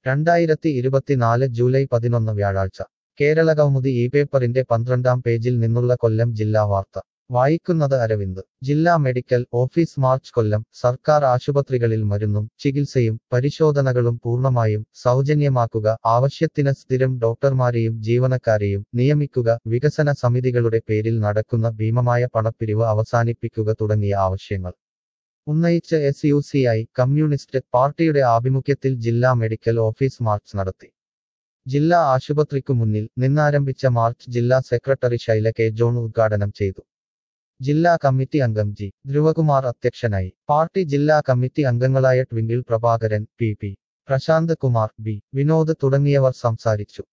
രണ്ടായിരത്തി ഇരുപത്തിനാല് ജൂലൈ പതിനൊന്ന് വ്യാഴാഴ്ച കേരള കൗമുദി ഈ പേപ്പറിന്റെ പന്ത്രണ്ടാം പേജിൽ നിന്നുള്ള കൊല്ലം ജില്ലാ വാർത്ത വായിക്കുന്നത് അരവിന്ദ് ജില്ലാ മെഡിക്കൽ ഓഫീസ് മാർച്ച് കൊല്ലം സർക്കാർ ആശുപത്രികളിൽ മരുന്നും ചികിത്സയും പരിശോധനകളും പൂർണ്ണമായും സൗജന്യമാക്കുക ആവശ്യത്തിന് സ്ഥിരം ഡോക്ടർമാരെയും ജീവനക്കാരെയും നിയമിക്കുക വികസന സമിതികളുടെ പേരിൽ നടക്കുന്ന ഭീമമായ പണപ്പിരിവ് അവസാനിപ്പിക്കുക തുടങ്ങിയ ആവശ്യങ്ങൾ ഉന്നയിച്ച് S U C I communist പാർട്ടിയുടെ ആഭിമുഖ്യത്തിൽ ജില്ലാ മെഡിക്കൽ ഓഫീസ് മാർച്ച് നടത്തി ജില്ലാ ആശുപത്രിക്കു മുന്നിൽ നിന്നാരംഭിച്ച മാർച്ച് ജില്ലാ സെക്രട്ടറി ശൈല കെ ജോൺ ഉദ്ഘാടനം ചെയ്തു ജില്ലാ കമ്മിറ്റി അംഗം ജി ധ്രുവകുമാർ അധ്യക്ഷനായി പാർട്ടി ജില്ലാ കമ്മിറ്റി അംഗങ്ങളായ Twinkle Prabhakaran P P Prasanth Kumar B Vinod തുടങ്ങിയവർ സംസാരിച്ചു